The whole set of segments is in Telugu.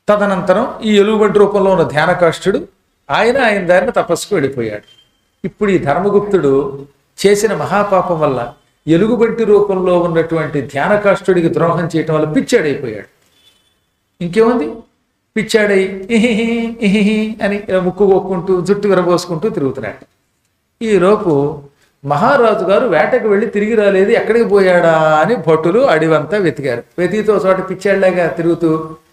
తదనంతరం ఈ ఎలుగుబంటి రూపంలో ఉన్న ధ్యానకాష్ఠుడు ఆయన ఆయన దారిన తపస్సుకు వెళ్ళిపోయాడు ఇప్పుడు ఈ ధర్మగుప్తుడు చేసిన మహాపాపం వల్ల ఎలుగుబంటి రూపంలో ఉన్నటువంటి ధ్యానకాష్ఠుడికి ద్రోహం చేయటం వల్ల పిచ్చాడైపోయాడు ఇంకేముంది పిచ్చాడై ఇహిహి ఇహిహి అని ఇలా ముక్కు కొక్కుంటూ జుట్టు విరబోసుకుంటూ తిరుగుతున్నాడు ఈలోపు మహారాజు గారు వేటకు వెళ్ళి తిరిగి రాలేదు ఎక్కడికి పోయాడా అని భటులు అడివంతా వెతికారు వెతికితో చోట పిచ్చాళ్ళగా తిరుగుతూ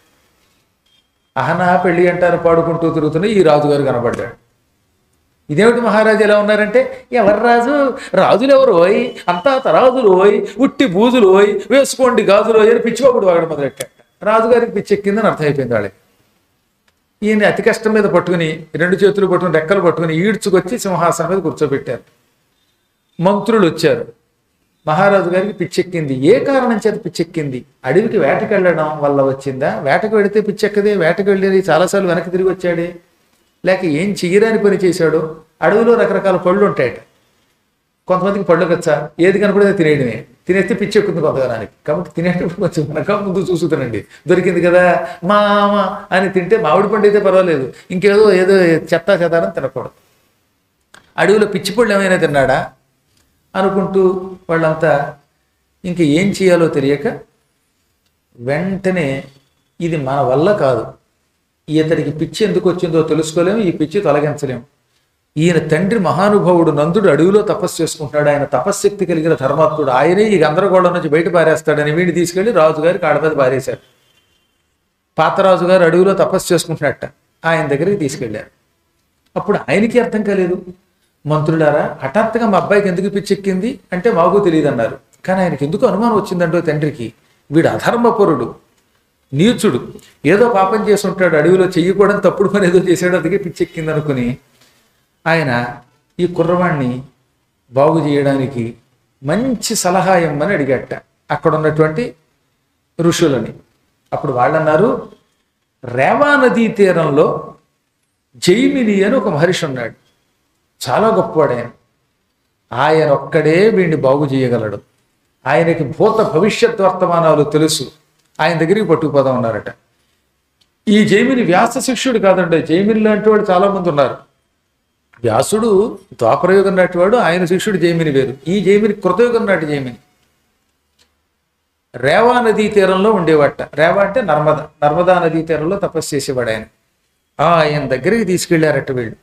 అహనా పెళ్లి అంటారు పాడుకుంటూ తిరుగుతున్న ఈ రాజుగారు కనబడ్డాడు ఇదేమిటి మహారాజు ఎలా ఉన్నారంటే ఎవరు రాజు రాజులు ఎవరు ఓయ్ అంతా తరాజులు ఓయ్ ఉట్టి బూజులు ఓయ్ వేసుకోండి గాజులు ఓయ్ అని పిచ్చిపోకుడు వాగడం మొదలెట్టాడు రాజుగారికి పిచ్చెక్కిందని అర్థమైపోయింది వాళ్ళకి ఈయన అతి కష్టం మీద పట్టుకుని రెండు చేతులు పట్టుకుని రెక్కలు పట్టుకుని ఈడ్చుకొచ్చి సింహాసనం మీద కూర్చోబెట్టారు మంత్రులు వచ్చారు మహారాజు గారికి పిచ్చెక్కింది ఏ కారణం చేత పిచ్చెక్కింది అడవికి వేటకు వెళ్ళడం వల్ల వచ్చిందా వేటకు వెళితే పిచ్చెక్కదే వేటకు వెళ్ళేది చాలాసార్లు వెనక్కి తిరిగి వచ్చాడే లేక ఏం చెయ్యరాని పని చేశాడో అడవిలో రకరకాల పళ్ళు ఉంటాయట కొంతమందికి పళ్ళు కచ్చా ఏది కనపడితే తినేయడమే తినేస్తే పిచ్చి ఎక్కుతుంది కొంతకాలానికి కాబట్టి తినేటప్పుడు కొంచెం వెనక ముందు చూసుతానండి దొరికింది కదా మామ అని తింటే మామిడి పండు అయితే పర్వాలేదు ఇంకేదో ఏదో చెత్త చెదారం తినకూడదు అడవిలో పిచ్చి పళ్ళు ఏమైనా తిన్నాడా అనుకుంటూ వాళ్ళంతా ఇంక ఏం చేయాలో తెలియక వెంటనే ఇది మన వల్ల కాదు ఇతడికి పిచ్చి ఎందుకు వచ్చిందో తెలుసుకోలేము ఈ పిచ్చి తొలగించలేము ఈయన తండ్రి మహానుభావుడు నందుడు అడవిలో తపస్సు చేసుకుంటున్నాడు ఆయన తపశ్శక్తి కలిగిన ధర్మాత్ముడు ఆయనే ఈ గందరగోళం నుంచి బయట పారేస్తాడని వీడిని తీసుకెళ్లి రాజుగారి కాళ్ళ మీద పారేశారు పాతరాజు గారు అడవిలో తపస్సు చేసుకుంటున్నట్ట ఆయన దగ్గరికి తీసుకెళ్లారు అప్పుడు ఆయనకి అర్థం కాలేదు మంత్రులారా హఠాత్తుగా మా అబ్బాయికి ఎందుకు పిచ్చెక్కింది అంటే మాకు తెలియదు అన్నారు కానీ ఆయనకి ఎందుకు అనుమానం వచ్చిందంటో తండ్రికి వీడు అధర్మపరుడు నీచుడు ఏదో పాపం చేసి ఉంటాడు అడవిలో చెయ్యకూడని తప్పుడు పని ఏదో చేశాడు అందుకే పిచ్చెక్కింది అనుకుని ఆయన ఈ కుర్రవాణ్ణి బాగు చేయడానికి మంచి సలహా ఇమ్మని అడిగట అక్కడ ఉన్నటువంటి ఋషులని అప్పుడు వాళ్ళన్నారు రేవా నదీ తీరంలో జైమిని అని ఒక మహర్షి ఉన్నాడు చాలా గొప్పవాడు ఆయన ఆయన ఒక్కడే వీడిని బాగు చేయగలడు ఆయనకి భూత భవిష్యత్ వర్తమానాలు తెలుసు ఆయన దగ్గరికి పట్టుకుపోదాం ఉన్నారట ఈ జైమిని వ్యాస శిష్యుడు కాదండి జైమిని లాంటి వాడు చాలా మంది ఉన్నారు వ్యాసుడు ద్వాపరయుగం నాటి వాడు ఆయన శిష్యుడు జైమిని వేరు ఈ జైమిని కృతయుగం నాటి జైమిని రేవా నదీ తీరంలో ఉండేవాట రేవా అంటే నర్మద నర్మదా నదీ తీరంలో తపస్సు చేసేవాడు ఆయన ఆ, ఆయన దగ్గరికి తీసుకెళ్లారట వీళ్ళు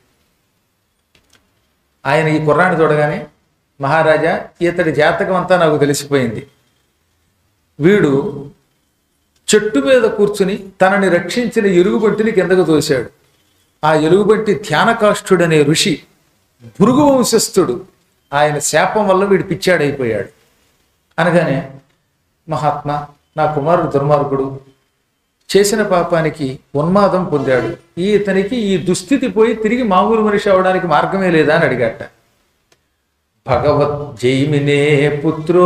ఆయన ఈ కుర్రాన్ని చూడగానే మహారాజా ఇతడి జాతకం అంతా నాకు తెలిసిపోయింది వీడు చెట్టు మీద కూర్చుని తనని రక్షించిన ఎలుగుబంటిని కిందకు తోశాడు ఆ ఎలుగుబంటి ధ్యానకాష్ఠుడనే ఋషి భృగు వంశస్థుడు ఆయన శాపం వల్ల వీడు పిచ్చాడైపోయాడు అనగానే మహాత్మా నా కుమారుడు దుర్మార్గుడు చేసిన పాపానికి ఉన్మాదం పొందాడు ఈ ఇతనికి ఈ దుస్థితి పోయి తిరిగి మామూలు మనిషి అవడానికి మార్గమే లేదా అని అడిగాట భగవత్ జైమినే పుత్రో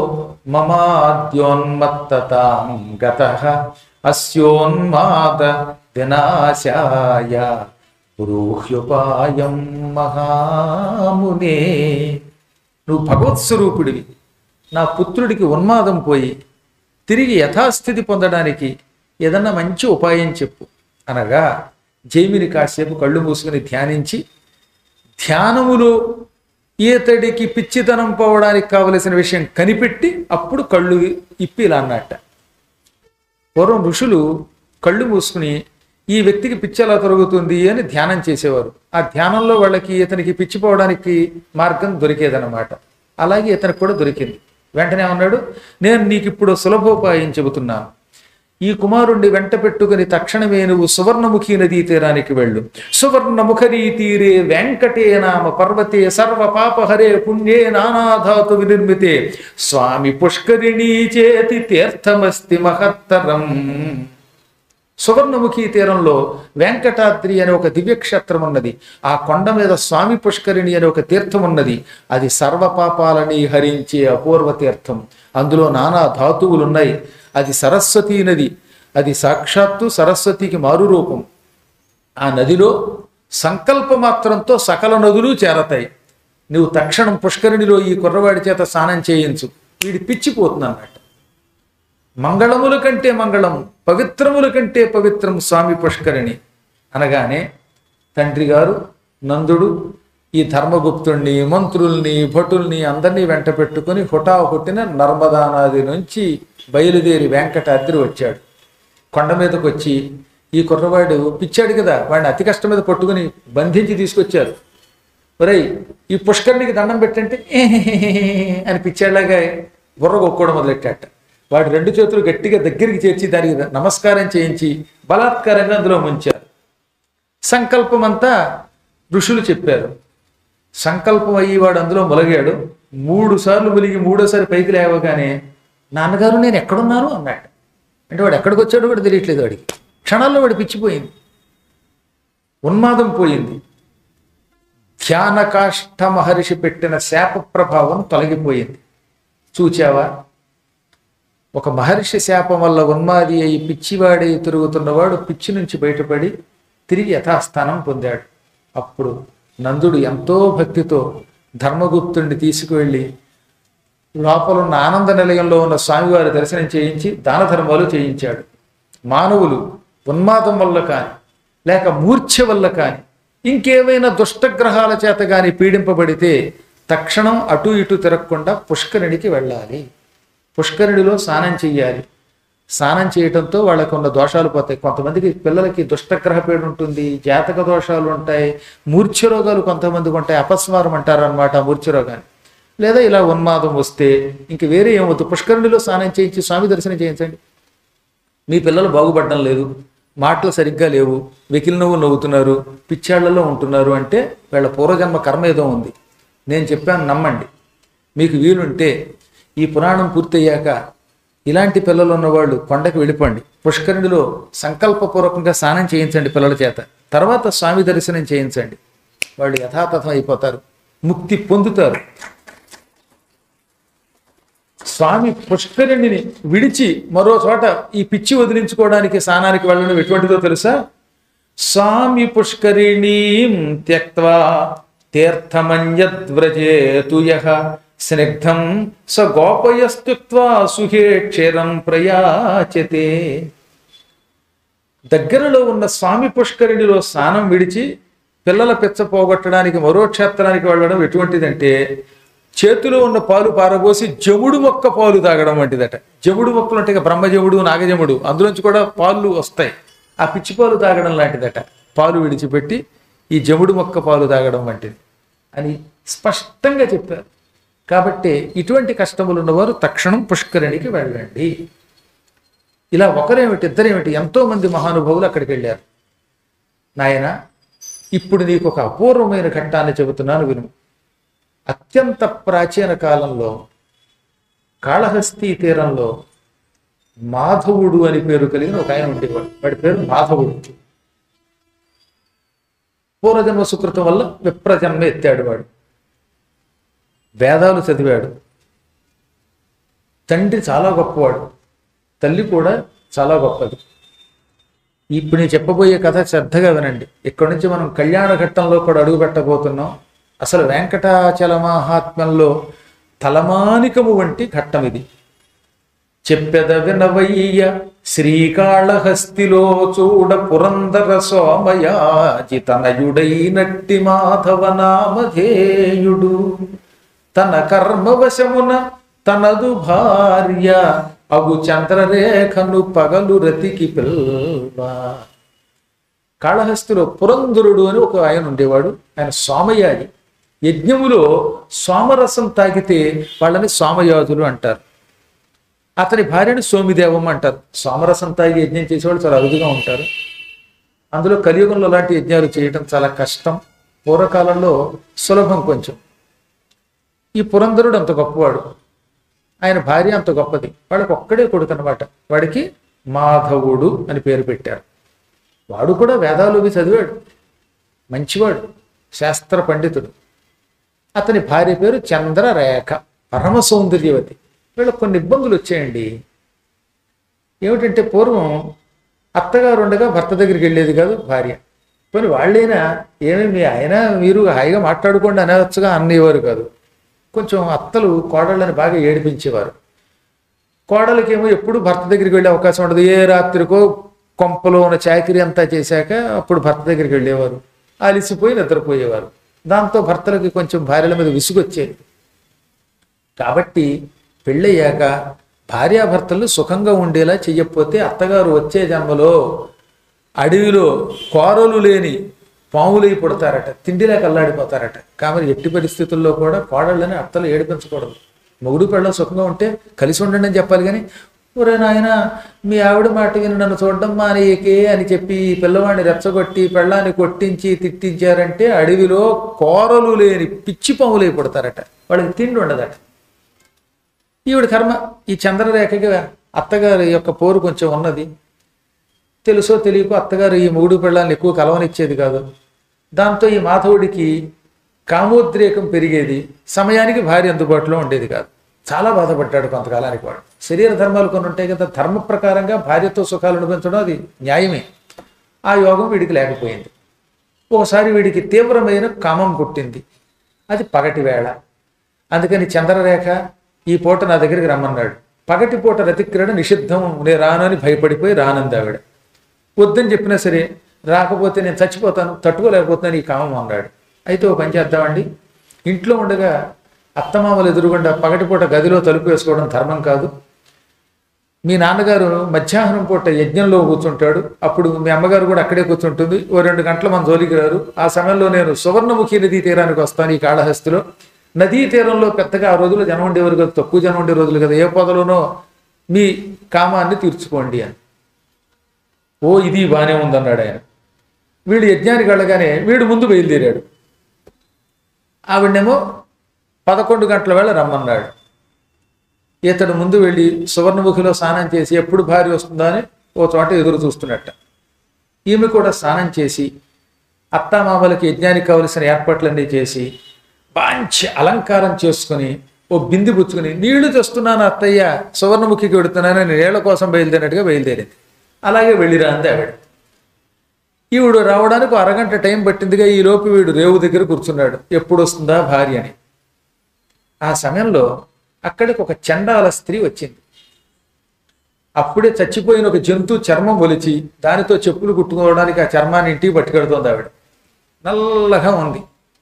మమాద్యోన్మత్తతాం గత అస్యోన్మాద వినాశాయ పురోహ్యుపాయం మహామునే నువ్వు భగవత్ స్వరూపుడివి నా పుత్రుడికి ఉన్మాదం పోయి తిరిగి యథాస్థితి పొందడానికి ఏదన్నా మంచి ఉపాయం చెప్పు అనగా జైమిని కాసేపు కళ్ళు మూసుకుని ధ్యానించి ధ్యానములో ఈతడికి పిచ్చితనం పోవడానికి కావలసిన విషయం కనిపెట్టి అప్పుడు కళ్ళు ఇప్పి ఇలా అన్నట్ట పూర్వం ఋషులు కళ్ళు మూసుకుని ఈ వ్యక్తికి పిచ్చి ఎలా తొలగుతుంది అని ధ్యానం చేసేవారు ఆ ధ్యానంలో వాళ్ళకి ఇతనికి పిచ్చిపోవడానికి మార్గం దొరికేదన్నమాట అలాగే ఇతనికి కూడా దొరికింది వెంటనే అన్నాడు నేను నీకు ఇప్పుడు సులభోపాయం చెబుతున్నాను ఈ కుమారుణ్ణి వెంట పెట్టుకుని తక్షణమే నువ్వు సువర్ణముఖి నదీ తీరానికి వెళ్ళు సువర్ణముఖరీ తీరే వెంకటే నామ పర్వతే సర్వ పాపహరే పుణ్యే నానాధాతు వినిర్మితే స్వామి పుష్కరిణీ చేతి తీర్థమస్తి మహత్తరం సువర్ణముఖి తీరంలో వెంకటాద్రి అనే ఒక దివ్యక్షేత్రం ఉన్నది ఆ కొండ మీద స్వామి పుష్కరిణి అనే ఒక తీర్థం ఉన్నది అది సర్వపాపాలని హరించే అపూర్వ తీర్థం అందులో నానా ధాతువులు ఉన్నాయి అది సరస్వతీ నది అది సాక్షాత్తు సరస్వతికి మారు రూపం ఆ నదిలో సంకల్ప మాత్రంతో సకల నదులు చేరతాయి నువ్వు తక్షణం పుష్కరిణిలో ఈ కుర్రవాడి చేత స్నానం చేయించు వీడి పిచ్చిపోతుంది అన్నట్టు మంగళముల కంటే మంగళం పవిత్రముల కంటే పవిత్రం స్వామి పుష్కరిణి అనగానే తండ్రి గారు నందుడు ఈ ధర్మగుప్తుణ్ణి మంత్రుల్ని భటుల్ని అందరినీ వెంట పెట్టుకుని హుటాహుటిన నర్మదా నది నుంచి బయలుదేరి వెంకటాద్రి వచ్చాడు కొండ మీదకి వచ్చి ఈ కుర్రవాడు పిచ్చాడు కదా వాడిని అతి కష్టం మీద పట్టుకుని బంధించి తీసుకొచ్చారు ఒరేయ్ ఈ పుష్కరునికి దండం పెట్టంటే అని పిచ్చాడులాగా బుర్ర కొట్టుకోవడం మొదలెట్టాట వాడు రెండు చేతులు గట్టిగా దగ్గరికి చేర్చి దానికి నమస్కారం చేయించి బలాత్కారంగా అందులో ముంచారు సంకల్పం అంతా ఋషులు చెప్పారు సంకల్పం అయ్యి వాడు అందులో మొలగాడు మూడు సార్లు ములిగి మూడోసారి పైకి లేవగానే నాన్నగారు నేను ఎక్కడున్నాను అన్నాడు అంటే వాడు ఎక్కడికి వచ్చాడో కూడా తెలియట్లేదు వాడికి క్షణాల్లో వాడు పిచ్చిపోయింది ఉన్మాదం పోయింది ధ్యానకాష్ఠ మహర్షి పెట్టిన శాప ప్రభావం తొలగిపోయింది చూచావా ఒక మహర్షి శాపం వల్ల ఉన్మాది అయి పిచ్చివాడై తిరుగుతున్నవాడు పిచ్చి నుంచి బయటపడి తిరిగి యథాస్థానం పొందాడు అప్పుడు నందుడు ఎంతో భక్తితో ధర్మగుప్తుడిని తీసుకువెళ్ళి లోపల ఉన్న ఆనంద నిలయంలో ఉన్న స్వామివారి దర్శనం చేయించి దాన ధర్మాలు చేయించాడు మానవులు ఉన్మాదం వల్ల కాని లేక మూర్ఛ వల్ల కాని ఇంకేవైనా దుష్టగ్రహాల చేత గాని పీడింపబడితే తక్షణం అటు ఇటు తిరగకుండా పుష్కరిణికి వెళ్ళాలి పుష్కరిణిలో స్నానం చెయ్యాలి స్నానం చేయటంతో వాళ్ళకు ఉన్న దోషాలు పోతాయి కొంతమందికి పిల్లలకి దుష్టగ్రహ పీడ ఉంటుంది జాతక దోషాలు ఉంటాయి మూర్ఛ రోగాలు కొంతమందికి ఉంటాయి అపస్మారం అంటారు అనమాట మూర్ఛ రోగాన్ని లేదా ఇలా ఉన్మాదం వస్తే ఇంక వేరే ఏమవుతుంది పుష్కరిణిలో స్నానం చేయించి స్వామి దర్శనం చేయించండి మీ పిల్లలు బాగుపడడం లేదు మాటలు సరిగ్గా లేవు వెకిలి నవ్వు నవ్వుతున్నారు పిచ్చాళ్లలో ఉంటున్నారు అంటే వీళ్ళ పూర్వజన్మ కర్మ ఏదో ఉంది నేను చెప్పాను నమ్మండి మీకు వీలుంటే ఈ పురాణం పూర్తయ్యాక ఇలాంటి పిల్లలు ఉన్నవాళ్ళు కొండకి వెళ్ళిపోండి పుష్కరిణిలో సంకల్పపూర్వకంగా స్నానం చేయించండి పిల్లల చేత తర్వాత స్వామి దర్శనం చేయించండి వాళ్ళు యథాతథం అయిపోతారు ముక్తి పొందుతారు స్వామి పుష్కరిణిని విడిచి మరో చోట ఈ పిచ్చి వదిలించుకోవడానికి స్నానానికి వెళ్ళడం ఎటువంటిదో తెలుసా స్వామి పుష్కరిణీం త్యక్వా తీర్థమన్యద్వ్రజేతు యః స్నిగ్ధం స గోపయస్తుక్వా సుహే క్షీరం ప్రయాచతే దగ్గరలో ఉన్న స్వామి పుష్కరిణిలో స్నానం విడిచి పిల్లల పిచ్చ పోగొట్టడానికి మరో క్షేత్రానికి వెళ్ళడం ఎటువంటిదంటే చేతిలో ఉన్న పాలు పారబోసి జముడు మొక్క పాలు తాగడం వంటిదట జముడు మొక్కలు అంటే ఇక బ్రహ్మజముడు నాగజముడు అందులోంచి కూడా పాలు వస్తాయి ఆ పిచ్చి పాలు తాగడం లాంటిదట పాలు విడిచిపెట్టి ఈ జముడు మొక్క పాలు తాగడం వంటిది అని స్పష్టంగా చెప్పారు కాబట్టి ఇటువంటి కష్టములు ఉన్నవారు తక్షణం పుష్కరిణికి వెళ్ళండి ఇలా ఒకరేమిటి ఇద్దరేమిటి ఎంతో మంది మహానుభావులు అక్కడికి వెళ్ళారు నాయన ఇప్పుడు నీకు ఒక అపూర్వమైన ఘట్టాన్ని చెబుతున్నాను విను అత్యంత ప్రాచీన కాలంలో కాళహస్తి తీరంలో మాధవుడు అని పేరు కలిగిన ఒక ఆయన ఉండేవాడు వాడి పేరు మాధవుడు పూర్వజన్మ సుకృతం వల్ల విప్రజన్మ ఎత్తాడు వాడు వేదాలు చదివాడు తండ్రి చాలా గొప్పవాడు తల్లి కూడా చాలా గొప్పది ఇప్పుడు నేను చెప్పబోయే కథ శ్రద్ధగా వినండి ఇక్కడి నుంచి మనం కళ్యాణ ఘట్టంలో కూడా అడుగు పెట్టబోతున్నాం అసలు వెంకటాచల మహాత్మ్యంలో తలమానికము వంటి ఘట్టం ఇది చెప్పెద వినవయ్య శ్రీకాళహస్తిలో చూడ పురందర సోమయాజి తనయుడైనట్టి మాధవ నామధేయుడు తన కర్మవశమున తనదు భార్య అగు చంద్రరేఖను పగలు రతికి పిల్వ కాళహస్తిలో పురంధరుడు అని ఒక ఆయన ఉండేవాడు ఆయన సోమయాజి యజ్ఞములో సోమరసం తాగితే వాళ్ళని సోమయాజులు అంటారు అతని భార్యని సోమిదేవం అంటారు సోమరసం తాగి యజ్ఞం చేసేవాళ్ళు చాలా అరుదుగా ఉంటారు అందులో కలియుగంలో అలాంటి యజ్ఞాలు చేయటం చాలా కష్టం పూర్వకాలంలో సులభం కొంచెం ఈ పురంధరుడు అంత గొప్పవాడు ఆయన భార్య అంత గొప్పది వాడికి ఒక్కడే కొడుకు అనమాట వాడికి మాధవుడు అని పేరు పెట్టారు వాడు కూడా వేదాలు అవి చదివాడు మంచివాడు శాస్త్ర పండితుడు అతని భార్య పేరు చంద్రరేఖ పరమ సౌందర్యవతి వీళ్ళకి కొన్ని ఇబ్బందులు వచ్చాయండి ఏమిటంటే పూర్వం అత్తగారు ఉండగా భర్త దగ్గరికి వెళ్ళేది కాదు భార్య పోనీ వాళ్ళైనా ఏమి మీ ఆయన మీరు హాయిగా మాట్లాడుకోండి అనేవచ్చుగా అనేవారు కాదు కొంచెం అత్తలు కోడళ్ళని బాగా ఏడిపించేవారు కోడలికేమో ఎప్పుడు భర్త దగ్గరికి వెళ్ళే అవకాశం ఉండదు ఏ రాత్రికో కొంపలో ఉన్న చాకరీ అంతా చేశాక అప్పుడు భర్త దగ్గరికి వెళ్ళేవారు అలిసిపోయి నిద్రపోయేవారు దాంతో భర్తలకి కొంచెం భార్యల మీద విసుగొచ్చేది కాబట్టి పెళ్ళయ్యాక భార్యాభర్తలు సుఖంగా ఉండేలా చెయ్యకపోతే అత్తగారు వచ్చే జన్మలో అడవిలో కోరలు లేని పాములై పుడతారట తిండిలేక అల్లాడిపోతారట కాబట్టి ఎట్టి పరిస్థితుల్లో కూడా కోడళ్ళని అత్తలు ఏడిపించకూడదు మొగుడు పెళ్ళం సుఖంగా ఉంటే కలిసి ఉండండి అని చెప్పాలి కానీ ఒరే నాయన మీ ఆవిడ మాట విని నన్ను చూడడం మానేయకే అని చెప్పి ఈ పిల్లవాడిని రెచ్చగొట్టి పెళ్ళాన్ని కొట్టించి తిట్టించారంటే అడవిలో కోరలు లేని పిచ్చి పాములై పుడతారట వాళ్ళకి తిండి ఉండదట ఈవిడ కర్మ ఈ చంద్రరేఖకి అత్తగారి యొక్క పోరు కొంచెం ఉన్నది తెలుసో తెలియకో అత్తగారు ఈ మూడు పిల్లల్ని ఎక్కువ కలవనిచ్చేది కాదు దాంతో ఈ మాధవుడికి కామోద్రేకం పెరిగేది సమయానికి భార్య అందుబాటులో ఉండేది కాదు చాలా బాధపడ్డాడు కొంతకాలానికి వాడు శరీర ధర్మాలు కొన్ని ఉంటాయి కదా ధర్మ ప్రకారంగా భార్యతో సుఖాలు అనిపించడం అది న్యాయమే ఆ యోగం వీడికి లేకపోయింది ఒకసారి వీడికి తీవ్రమైన కామం పుట్టింది అది పగటి వేళ అందుకని చంద్రరేఖ ఈ పూట నా దగ్గరికి రమ్మన్నాడు పగటి పూట రతిక్రీడ నిషిద్ధం నేను రాను అని భయపడిపోయి రానంది ఆవిడ వద్దని చెప్పినా సరే రాకపోతే నేను చచ్చిపోతాను తట్టుకోలేకపోతున్నాను ఈ కామం అన్నాడు అయితే ఓ పని చేద్దామండి ఇంట్లో ఉండగా అత్తమామలు ఎదురుగుండా పగటిపూట గదిలో తలుపు వేసుకోవడం ధర్మం కాదు మీ నాన్నగారు మధ్యాహ్నం పూట యజ్ఞంలో కూర్చుంటాడు అప్పుడు మీ అమ్మగారు కూడా అక్కడే కూర్చుంటుంది ఓ రెండు గంటల మన జోలికి రారు ఆ సమయంలో నేను సువర్ణముఖి నదీ తీరానికి వస్తాను ఈ కాళహస్తిలో నదీ తీరంలో పెద్దగా ఆ రోజుల్లో జనం ఉండేవారు కదా తక్కువ జనం ఉండే రోజులు కదా ఏ పొదలోనో మీ కామాన్ని తీర్చుకోండి అని ఓ ఇది బాగానే ఉందన్నాడు ఆయన వీడు యజ్ఞానికి వెళ్ళగానే వీడు ముందు బయలుదేరాడు ఆవిడనేమో పదకొండు గంటల వేళ రమ్మన్నాడు ఇతడు ముందు వెళ్ళి సువర్ణముఖిలో స్నానం చేసి ఎప్పుడు భార్య వస్తుందా అని ఓ చోట ఎదురు చూస్తున్నట్ట ఈమె కూడా స్నానం చేసి అత్తామామలకి యజ్ఞానికి కావలసిన ఏర్పాట్లన్నీ చేసి మంచి అలంకారం చేసుకుని ఓ బింది పుచ్చుకుని నీళ్లు తెస్తున్నాను అత్తయ్య సువర్ణముఖికి వెడుతున్నానని నీళ్ల కోసం బయలుదేరినట్టుగా బయలుదేరింది అలాగే వెళ్ళిరా అంది ఆవిడ ఈవిడు రావడానికి ఓ అరగంట టైం పట్టిందిగా ఈ లోపు వీడు రేవు దగ్గర కూర్చున్నాడు ఎప్పుడు వస్తుందా భార్య అని ఆ సమయంలో అక్కడికి ఒక చండాల స్త్రీ వచ్చింది అప్పుడే చచ్చిపోయిన ఒక జంతువు చర్మం ఒలిచి దానితో చెప్పులు కుట్టుకోవడానికి ఆ చర్మాన్ని ఇంటికి పట్టుకెడుతోంది ఆవిడ నల్లగా ఉంది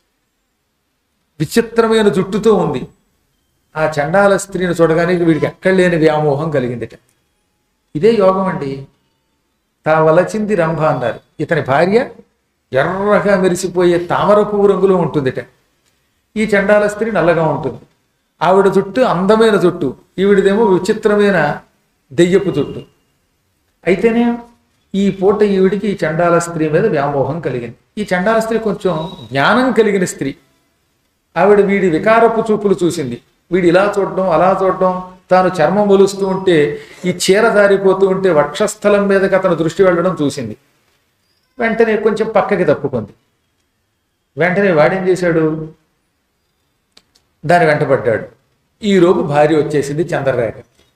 విచిత్రమైన జుట్టుతో ఉంది ఆ చండాల స్త్రీని చూడగానే వీడికి ఎక్కడ లేని వ్యామోహం కలిగిందిట ఇదే యోగం అండి తా వలచింది రంభ అన్నారు ఇతని భార్య ఎర్రగా మెరిసిపోయే తామర పువ్వు రంగులో ఉంటుందిట ఈ చండాల స్త్రీ నల్లగా ఉంటుంది ఆవిడ జుట్టు అందమైన జుట్టు ఈవిడిదేమో విచిత్రమైన దెయ్యపు జుట్టు అయితేనే ఈ పూట ఈవిడికి ఈ చండాల స్త్రీ మీద వ్యామోహం కలిగింది ఈ చండాల స్త్రీ కొంచెం జ్ఞానం కలిగిన స్త్రీ ఆవిడ వీడి వికారపు చూపులు చూసింది వీడు ఇలా చూడడం అలా చూడడం తాను చర్మం మొలుస్తూ ఉంటే ఈ చీర జారిపోతూ ఉంటే వక్షస్థలం మీదకి అతను దృష్టి వెళ్ళడం చూసింది వెంటనే కొంచెం పక్కకి తప్పుకుంది వెంటనే వాడేం చేశాడు దాని వెంటబడ్డాడు ఈ రోజు భార్య వచ్చేసింది చంద్రరేఖ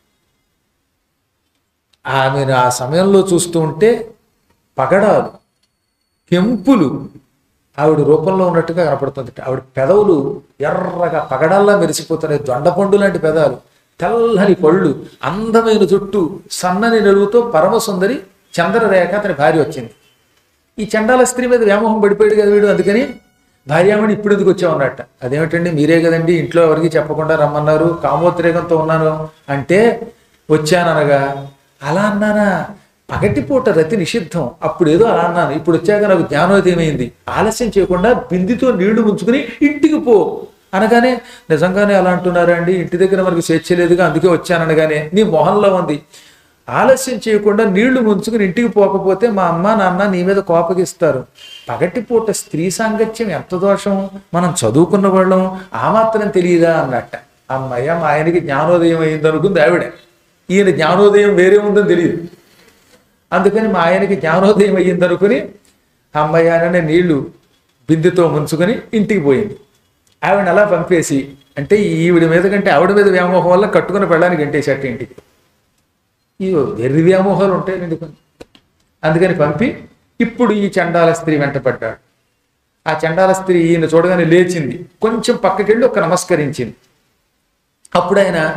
ఆమెను ఆ సమయంలో చూస్తూ ఉంటే పగడాలు కెంపులు ఆవిడ రూపంలో ఉన్నట్టుగా కనపడుతుంది ఆవిడ పెదవులు ఎర్రగా పగడాల్లా మెరిసిపోతున్నాయి దొండపండు లాంటి పెదాలు తెల్లని పళ్ళు అందమైన జుట్టు సన్నని నలుగుతో పరమసుందరి చంద్రరేఖ అతని భార్య వచ్చింది ఈ చండాల స్త్రీ మీద వ్యామోహం పడిపోయాడు కదా వీడు అందుకని భార్యామణి ఇప్పుడు ఎందుకు వచ్చామన్నట్ట అదేమిటండి మీరే కదండి ఇంట్లో ఎవరికి చెప్పకుండా రమ్మన్నారు కామోద్రేకంతో ఉన్నాను అంటే వచ్చాననగా అలా అన్నానా పగటిపూట రతి నిషిద్ధం అప్పుడు ఏదో అలా అన్నాను ఇప్పుడు వచ్చాక నాకు జ్ఞానోదయం అయింది ఆలస్యం చేయకుండా బిందితో నీళ్లు ముంచుకుని ఇంటికి పో అనగానే నిజంగానే అలా అంటున్నారా అండి ఇంటి దగ్గర మనకు స్వేచ్ఛ లేదుగా అందుకే వచ్చాననగానే నీ మొహంలో ఉంది ఆలస్యం చేయకుండా నీళ్లు ముంచుకుని ఇంటికి పోకపోతే మా అమ్మ నాన్న నీ మీద కోపగిస్తారు పగటిపూట స్త్రీ సాంగత్యం ఎంత దోషం మనం చదువుకున్న వాళ్ళం ఆ మాత్రం తెలియదా అన్నట్ట అమ్మయ్య మా ఆయనకి జ్ఞానోదయం అయింది అనుకుంది ఆవిడ ఈయన జ్ఞానోదయం వేరే ఉందని తెలియదు అందుకని మా ఆయనకి జ్ఞానోదయం అయ్యింది అనుకుని అమ్మయ్య అనే నీళ్లు బిందెతో ముంచుకొని ఇంటికి పోయింది ఆవిడ అలా పంపేసి అంటే ఈవిడ మీద కంటే ఆవిడ మీద వ్యామోహం వల్ల కట్టుకున్న పెళ్ళానికి గంటేసేట ఇంటికి ఈ వెర్రి వ్యామోహాలు ఉంటాయండి కొన్ని అందుకని పంపి ఇప్పుడు ఈ చండాల స్త్రీ వెంటపడ్డాడు ఆ చండాల స్త్రీ ఈయన చూడగానే లేచింది కొంచెం పక్కకెళ్ళి ఒక నమస్కరించింది అప్పుడు ఆయన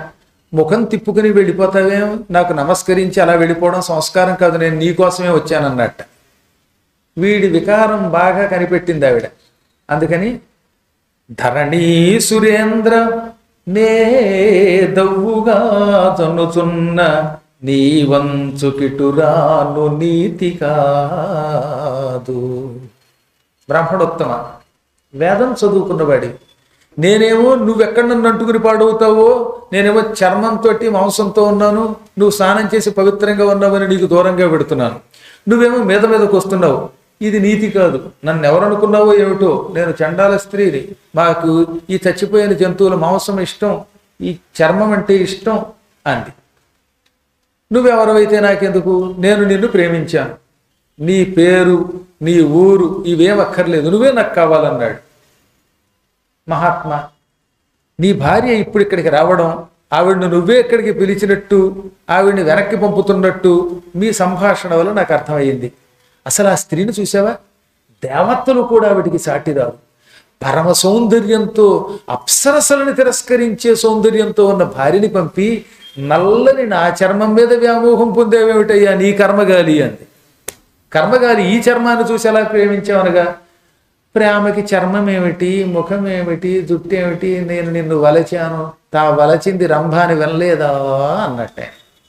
ముఖం తిప్పుకుని వెళ్ళిపోతావేం నాకు నమస్కరించి అలా వెళ్ళిపోవడం సంస్కారం కాదు నేను నీ కోసమే వచ్చానన్నట్ట వీడి వికారం బాగా కనిపెట్టింది ఆవిడ అందుకని ధరణీ సురేంద్ర నే దవ్వుగా తనుచున్న నీ వంచుకిటురాను నీతి కాదు బ్రాహ్మణోత్తమ వేదం చదువుకున్నవాడి నేనేమో నువ్వెక్కడ నన్ను అంటుకుని పాడవుతావో నేనేమో చర్మంతో మాంసంతో ఉన్నాను నువ్వు స్నానం చేసి పవిత్రంగా ఉన్నావని నీకు దూరంగా పెడుతున్నాను నువ్వేమో మీద మీదకు వస్తున్నావు ఇది నీతి కాదు నన్ను ఎవరనుకున్నావో ఏమిటో నేను చండాల స్త్రీని మాకు ఈ చచ్చిపోయిన జంతువుల మాంసం ఇష్టం ఈ చర్మం అంటే ఇష్టం అంది నువ్వెవరవైతే నాకెందుకు నేను నిన్ను ప్రేమించాను నీ పేరు నీ ఊరు ఇవేం అక్కర్లేదు నువ్వే నాకు కావాలన్నాడు మహాత్మా నీ భార్య ఇప్పుడు ఇక్కడికి రావడం ఆవిడను నువ్వే ఇక్కడికి పిలిచినట్టు ఆవిడ్ని వెనక్కి పంపుతున్నట్టు మీ సంభాషణ వల్ల నాకు అర్థమయ్యింది అసలు ఆ స్త్రీని చూసావా దేవతలు కూడా ఆవిడికి సాటి రాదు పరమ సౌందర్యంతో అప్సరసలను తిరస్కరించే సౌందర్యంతో ఉన్న భార్యని పంపి నల్లని నా చర్మం మీద వ్యామోహం పొందేవేమిటయ్యా నీ కర్మగాలి అంది కర్మగాలి ఈ చర్మాన్ని చూసి ఎలా ప్రేమించావనగా ప్రేమకి చర్మం ఏమిటి ముఖం ఏమిటి జుట్టు ఏమిటి నేను నిన్ను వలచాను తా వలచింది రంభాని వినలేదా అన్నట్టే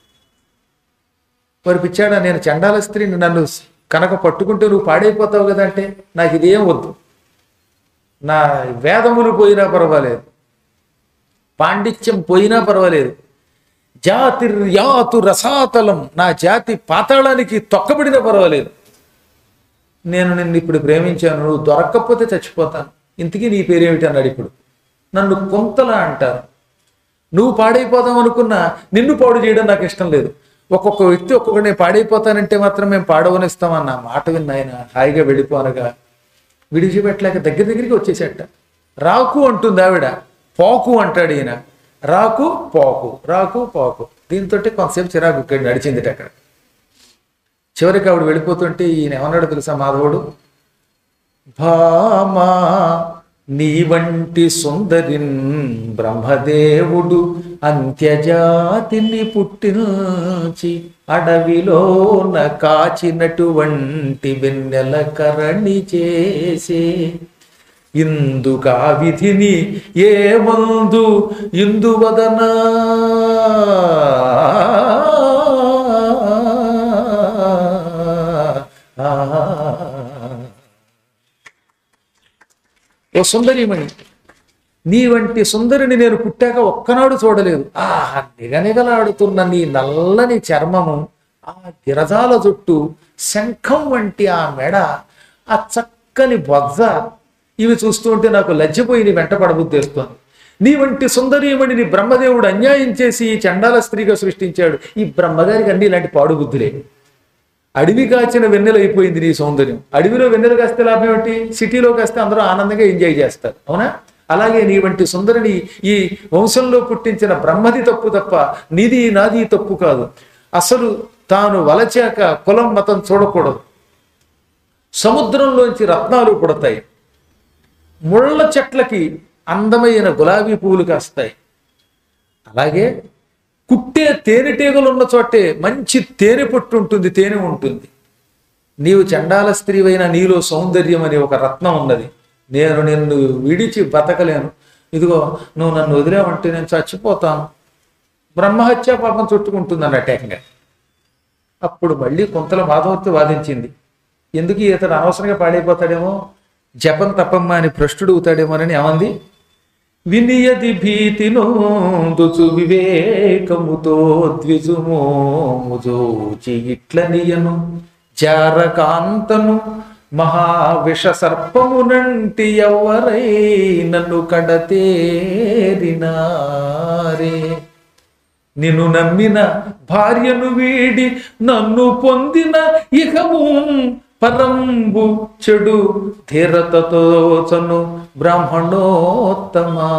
మరి పిచ్చాడా నేను చండాల స్త్రీని నన్ను కనుక పట్టుకుంటే నువ్వు పాడైపోతావు కదా అంటే నాకు ఇదేం వద్దు నా వేదములు పోయినా పర్వాలేదు పాండిత్యం పోయినా పర్వాలేదు జాతిర్యాతు రసాతలం నా జాతి పాతాళానికి తొక్కబడినా పర్వాలేదు నేను నిన్ను ఇప్పుడు ప్రేమించాను నువ్వు దొరక్కపోతే చచ్చిపోతాను ఇంతకీ నీ పేరేమిటి అన్నాడు ఇప్పుడు నన్ను కొంతలా అంటారు నువ్వు పాడైపోదాం అనుకున్నా నిన్ను పాడు చేయడం నాకు ఇష్టం లేదు ఒక్కొక్క వ్యక్తి ఒక్కొక్క నేను పాడైపోతానంటే మాత్రం మేము పాడవనిస్తామన్న మాట విన్న ఆయన హాయిగా వెళ్ళిపోనగా విడిచిపెట్టలేక దగ్గర దగ్గరికి వచ్చేసేట రాకు అంటుంది ఆవిడ పోకు అంటాడు ఈయన రాకు పోకు రాకు పోకు దీంతో కొంతసేపు చిరాకు ఇక్కడ నడిచింది అక్కడ చివరికి ఆవిడ వెళ్ళిపోతుంటే ఈయన ఏమన్నాడు తెలుసా మాధవుడు భామా నీ వంటి సుందరిన్ బ్రహ్మదేవుడు అంత్యజాతిని పుట్టించి అడవిలోన కాచినటువంటి వెన్నెల కరణి చేసే ఇందుకా విధిని ఏ మందు ఇందువదనా ఓ సుందరిమణి నీ వంటి సుందరిని నేను పుట్టాక ఒక్కనాడు చూడలేదు ఆ నిగనిగలాడుతున్న నీ నల్లని చర్మము ఆ గిరజాల జుట్టు శంఖం వంటి ఆ మెడ ఆ చక్కని బొజ్జ ఇవి చూస్తూ ఉంటే నాకు లజ్జపోయి నీ వెంట పడబుద్ధేస్తోంది నీ వంటి సుందరీమణిని బ్రహ్మదేవుడు అన్యాయం చేసి ఈ చండాల స్త్రీగా సృష్టించాడు ఈ బ్రహ్మగారికి అన్ని ఇలాంటి పాడు బుద్ధులే అడవి కాచిన వెన్నెల అయిపోయింది నీ సౌందర్యం అడవిలో వెన్నెల కాస్తే లాభం ఏమిటి సిటీలో కాస్తే అందరూ ఆనందంగా ఎంజాయ్ చేస్తారు అవునా అలాగే నీ వంటి సుందరిని ఈ వంశంలో పుట్టించిన బ్రహ్మది తప్పు తప్ప నీది నాది తప్పు కాదు అసలు తాను వలచాక కులం మతం చూడకూడదు సముద్రంలోంచి రత్నాలు పుడతాయి ముళ్ళ చెట్లకి అందమైన గులాబీ పువ్వులు కాస్తాయి అలాగే కుట్టే తేనెటీగలు ఉన్న చోటే మంచి తేనె పొట్టు ఉంటుంది తేనె ఉంటుంది నీవు చండాల స్త్రీవైన నీలో సౌందర్యం అనే ఒక రత్నం ఉన్నది నేను నిన్ను విడిచి బతకలేను ఇదిగో నువ్వు నన్ను వదిలేవంటే నేను చచ్చిపోతాను బ్రహ్మహత్య పాపం చుట్టుకుంటుంది అన్నట్టేకంగా అప్పుడు మళ్ళీ కొంతల మాధవత్తి వాదించింది ఎందుకు ఇతడు అనవసరంగా పాడైపోతాడేమో జపం తప్పమ్మ అని భ్రష్టుడు అవుతాడేమోనని ఏమంది వినియది భీతి నోందుచు వివేకముతో ద్విజుమోముజోచి ఇట్లనియను జారకాంతను మహావిష సర్పమునంటి ఎవరై నన్ను కడతేరినారే నిన్ను నమ్మిన భార్యను వీడి నన్ను పొందిన ఇహము పరంబు చెడు ధీరతతో చను బ్రాహ్మణోత్తమా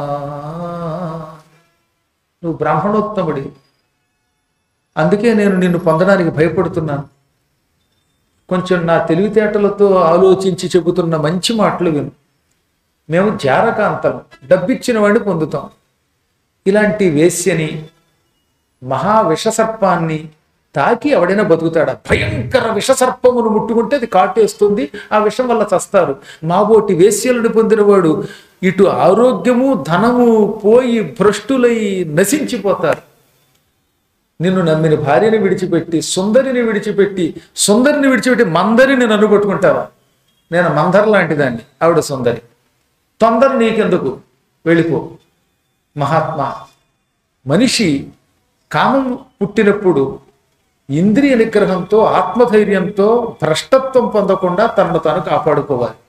నువ్వు బ్రాహ్మణోత్తముడి అందుకే నేను నిన్ను పొందడానికి భయపడుతున్నాను కొంచెం నా తెలివితేటలతో ఆలోచించి చెబుతున్న మంచి మాటలు విను మేము జారకాంతం డబ్బిచ్చిన వాడిని పొందుతాం ఇలాంటి వేశ్యని మహా విషసర్పాన్ని తాకి ఎవడైనా బతుకుతాడా భయంకర విషసర్పమును ముట్టుకుంటే అది కాటేస్తుంది ఆ విషం వల్ల చస్తారు మాబోటి వేశ్యలను పొందినవాడు ఇటు ఆరోగ్యము ధనము పోయి భ్రష్టులై నశించిపోతారు నిన్ను నమ్మిన భార్యని విడిచిపెట్టి సుందరిని విడిచిపెట్టి సుందరిని విడిచిపెట్టి మందరిని నన్ను పట్టుకుంటావా నేను మందర్ లాంటి దాన్ని ఆవిడ సుందరి తొందర నీకెందుకు వెళ్ళిపో మహాత్మా మనిషి కామం పుట్టినప్పుడు ఇంద్రియ నిగ్రహంతో ఆత్మధైర్యంతో భ్రష్టత్వం పొందకుండా తనను తాను కాపాడుకోవాలి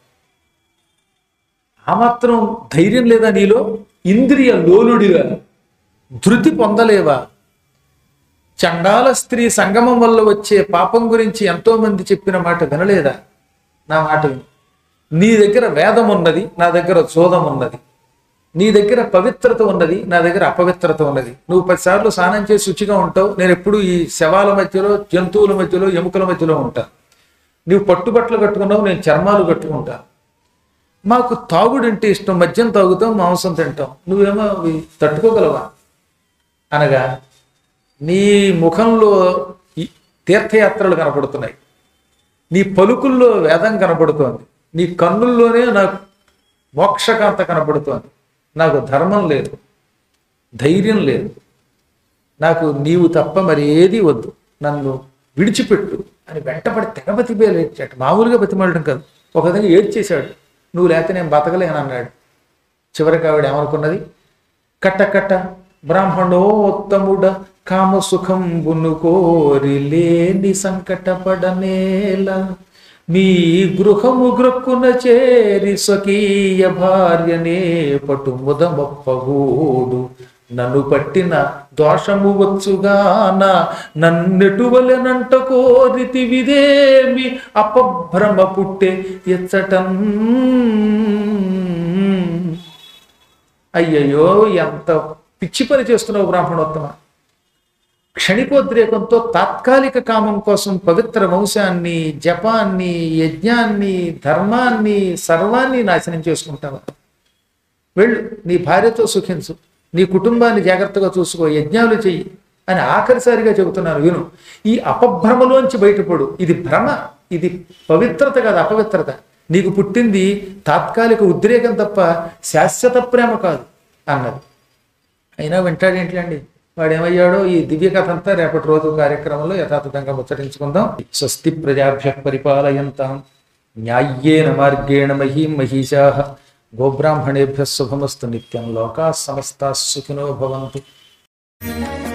ఆ మాత్రం ధైర్యం లేదా నీలో ఇంద్రియ లోలుడిగా ధృతి పొందలేవా చండాల స్త్రీ సంగమం వల్ల వచ్చే పాపం గురించి ఎంతో మంది చెప్పిన మాట వినలేదా నా మాట విను నీ దగ్గర వేదం ఉన్నది నా దగ్గర చోదం ఉన్నది నీ దగ్గర పవిత్రత ఉన్నది నా దగ్గర అపవిత్రత ఉన్నది నువ్వు పదిసార్లు స్నానం చేసి శుచిగా ఉంటావు నేను ఎప్పుడు ఈ శవాల మధ్యలో జంతువుల మధ్యలో ఎముకల మధ్యలో ఉంటా నువ్వు పట్టుబట్టలు కట్టుకున్నావు నేను చర్మాలు కట్టుకుంటా మాకు తాగుడు అంటే ఇష్టం మద్యం తాగుతాం మాంసం తింటాం నువ్వేమో అవి తట్టుకోగలవా అనగా నీ ముఖంలో ఈ తీర్థయాత్రలు కనపడుతున్నాయి నీ పలుకుల్లో వేదం కనపడుతోంది నీ కన్నుల్లోనే నాకు మోక్షకాంత కనపడుతోంది నాకు ధర్మం లేదు ధైర్యం లేదు నాకు నీవు తప్ప మరి ఏది వద్దు నన్ను విడిచిపెట్టు అని వెంటపడి తెగ బతిపేలేచాడు మామూలుగా బతిమాలడం కాదు ఒక విధంగా ఏడ్చేశాడు నువ్వు లేకపోతే నేను బతకలేను అన్నాడు చివరికి ఆవిడ ఏమనుకున్నది కట్ట కట్ట బ్రాహ్మణోత్తముడ కామ సుఖం బును కోరి లేని సంకటపడనేల మీ గృహము గ్రక్కున చేరి స్వకీయ భార్యనే పటు ముదమప్పగూడు నన్ను పట్టిన దోషము వచ్చుగాన నన్నెటువలెనంట కోరితి విదేమి అపభ్రమ పుట్టే ఎచ్చటన్ అయ్యయ్యో ఎంత పిచ్చి పని చేస్తున్నావు బ్రాహ్మణోత్తమ క్షణికోద్రేకంతో తాత్కాలిక కామం కోసం పవిత్ర వంశాన్ని జపాన్ని యజ్ఞాన్ని ధర్మాన్ని సర్వాన్ని నాశనం చేసుకుంటావా వెళ్ళు నీ భార్యతో సుఖించు నీ కుటుంబాన్ని జాగ్రత్తగా చూసుకో యజ్ఞాలు చెయ్యి అని ఆఖరిసారిగా చెబుతున్నాను విను ఈ అపభ్రమలోంచి బయటపడు ఇది భ్రమ ఇది పవిత్రత కాదు అపవిత్రత నీకు పుట్టింది తాత్కాలిక ఉద్రేకం తప్ప శాశ్వత ప్రేమ కాదు అన్నది అయినా వింటాడేంటిలండి వాడు ఏమయ్యాడో ఈ దివ్య కథ అంతా రేపటి రోజు కార్యక్రమంలో యథాతథంగా ముచ్చటించుకుందాం స్వస్తి ప్రజాభ్య పరిపాలయంతాం న్యాయ్యేన మార్గేణ మహీం మహిషా గోబ్రాహ్మణేభ్య శుభమస్తు నిత్యం లోకా సమస్తా సుఖినో భవంతు